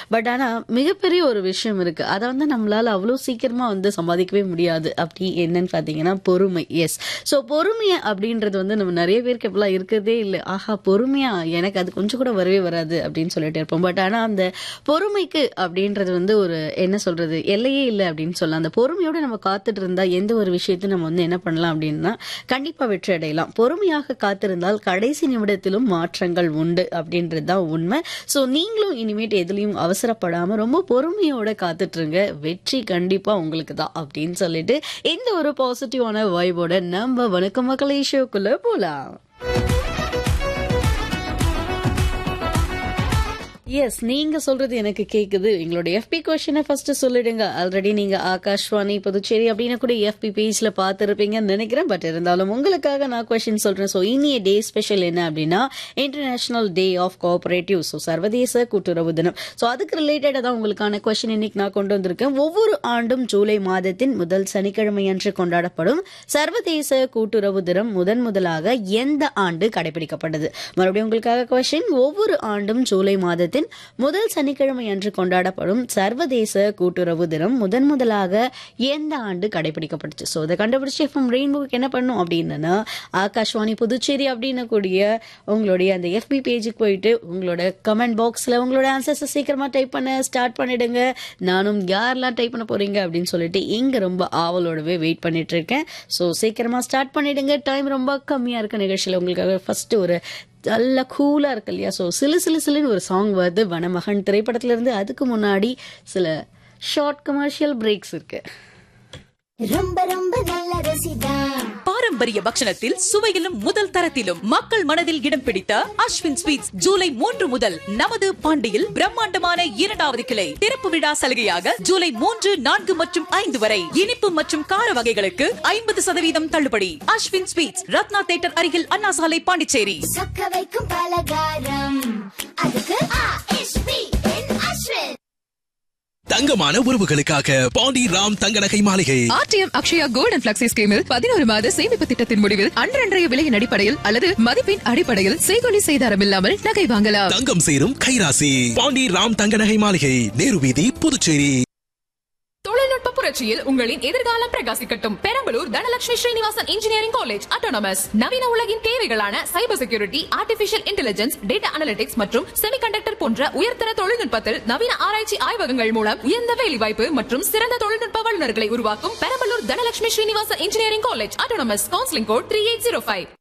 But ஆனா மிகப்பெரிய ஒரு விஷயம் இருக்கு அதை வந்து நம்மளால அவ்வளோ சீக்கிரமா வந்து சம்பாதிக்கவே முடியாது அப்படி என்னன்னு பாத்தீங்கன்னா பொறுமை எஸ் ஸோ பொறுமை அப்படின்றது வந்து நம்ம நிறைய பேருக்கு இப்பெல்லாம் இருக்கிறதே இல்லை ஆஹா பொறுமையா எனக்கு அது கொஞ்சம் கூட வரவே வராது அப்படின்னு சொல்லிட்டு இருப்போம் பட் ஆனா அந்த பொறுமைக்கு அப்படின்றது வந்து ஒரு என்ன சொல்றது எல்லையே இல்லை அப்படின்னு சொல்லலாம் அந்த பொறுமையோட நம்ம காத்துட்டு இருந்தா எந்த ஒரு விஷயத்தையும் நம்ம வந்து என்ன பண்ணலாம் அப்படின்னா கண்டிப்பா வெற்றி அடையலாம் பொறுமையாக காத்திருந்தால் கடைசி நிமிடத்திலும் மாற்றங்கள் உண்டு அப்படின்றது தான் உண்மை ஸோ நீங்களும் இனிமேட்டு எதுலையும் அவசரப்படாம ரொம்ப பொறுமையோட காத்துட்டு இருங்க வெற்றி கண்டிப்பா உங்களுக்கு தான் அப்படின்னு சொல்லிட்டு இந்த ஒரு பாசிட்டிவான வைபோட நம்ம வணக்கம் மக்களை ஷோக்குள்ள போலாம் எஸ் நீங்க சொல்றது எனக்கு கேக்குது எங்களோட எஃபி கொஸ்டினை ஃபர்ஸ்ட் சொல்லிடுங்க ஆல்ரெடி நீங்க ஆகாஷ்வாணி புதுச்சேரி அப்படின்னு கூட எஃபி பேஜ்ல பார்த்துருப்பீங்கன்னு நினைக்கிறேன் பட் இருந்தாலும் உங்களுக்காக நான் கொஸ்டின் சொல்றேன் ஸோ இனிய டே ஸ்பெஷல் என்ன அப்படின்னா international day of cooperative so சர்வதேச கூட்டுறவு தினம் ஸோ அதுக்கு ரிலேட்டடாக தான் உங்களுக்கான கொஸ்டின் இன்னைக்கு நான் கொண்டு வந்திருக்கேன் ஒவ்வொரு ஆண்டும் ஜூலை மாதத்தின் முதல் சனிக்கிழமை அன்று கொண்டாடப்படும் சர்வதேச கூட்டுறவு தினம் முதன் முதலாக எந்த ஆண்டு கடைபிடிக்கப்பட்டது மறுபடியும் உங்களுக்காக கொஸ்டின் ஒவ்வொரு ஆண்டும் ஜூலை மாதத்தின் முதல் சனிக்கிழமை அன்று கொண்டாடப்படும் சர்வதேச கூட்டுறவு தினம் முதன் முதலாக எந்த ஆண்டு கடைபிடிக்கப்பட்டுச்சு ஸோ அதை கண்டுபிடிச்சு எஃப்எம் ரெயின்போக்கு என்ன பண்ணும் அப்படின்னா ஆகாஷ்வாணி புதுச்சேரி அப்படின்னு கூடிய உங்களுடைய அந்த எஃபி பேஜுக்கு போயிட்டு உங்களோட கமெண்ட் பாக்ஸில் உங்களோட ஆன்சர்ஸை சீக்கிரமா டைப் பண்ண ஸ்டார்ட் பண்ணிடுங்க நானும் யாரெல்லாம் டைப் பண்ண போறீங்க அப்படின்னு சொல்லிட்டு இங்க ரொம்ப ஆவலோடவே வெயிட் பண்ணிட்டு இருக்கேன் ஸோ சீக்கிரமா ஸ்டார்ட் பண்ணிடுங்க டைம் ரொம்ப கம்மியா இருக்க நிகழ்ச்சியில் உங்களுக்காக ஃபர்ஸ்ட் ஒரு நல்ல கூலா இருக்கு இல்லையா ஸோ சிலு சிலு சிலுன்னு ஒரு சாங் வருது வனமகன் திரைப்படத்துல இருந்து அதுக்கு முன்னாடி சில ஷார்ட் கமர்ஷியல் பிரேக்ஸ் இருக்கு ரொம்ப ரொம்ப நல்ல ருசிதா பாரம்பரிய பக்ஷணத்தில் சுவையிலும் முதல் தரத்திலும் மக்கள் மனதில் இடம் பிடித்த அஸ்வின் ஸ்வீட்ஸ் ஜூலை மூன்று முதல் நமது பாண்டியில் பிரம்மாண்டமான இரண்டாவது கிளை திறப்பு விழா சலுகையாக ஜூலை மூன்று நான்கு மற்றும் ஐந்து வரை இனிப்பு மற்றும் கார வகைகளுக்கு ஐம்பது சதவீதம் தள்ளுபடி அஸ்வின் ஸ்வீட்ஸ் ரத்னா தேட்டர் அருகில் அண்ணா சாலை பாண்டிச்சேரி சொக்க வைக்கும் பலகாரம் அதுக்கு ஆ.எஸ்.பி. என் அஸ்வின் தங்கமான உறவுகளுக்காக பாண்டி ராம் தங்க நகை மாளிகை RTM Akshaya gold and flexi ஸ்கீமில் பதினோரு மாத சேமிப்பு திட்டத்தின் முடிவில் அன்றன்றைய விலையின் அடிப்படையில் அல்லது மதிப்பின் அடிப்படையில் செய்கொலி செய்தாரம் இல்லாமல் நகை வாங்கலாம் தங்கம் சேரும் கைராசி பாண்டி ராம் தங்க நகை மாளிகை நேரு வீதி புதுச்சேரி தொழில்நுட்ப புரட்சியில் உங்களின் எதிர்காலம் பிரகாசிக்கட்டும் Perambalur Dhanalakshmi Srinivasan engineering college autonomous நவீன உலகின் தேவைகளான cyber security artificial intelligence data analytics மற்றும் செமிகண்டக்டர் போன்ற உயர்தர தொழில்நுட்பத்தில் நவீன ஆராய்ச்சி ஆய்வகங்கள் மூலம் உயர்ந்த வேலைவாய்ப்பு மற்றும் சிறந்த தொழில்நுட்ப வல்லுநர்களை உருவாக்கும் Perambalur Dhanalakshmi Srinivasan engineering college autonomous counselling code three eight zero five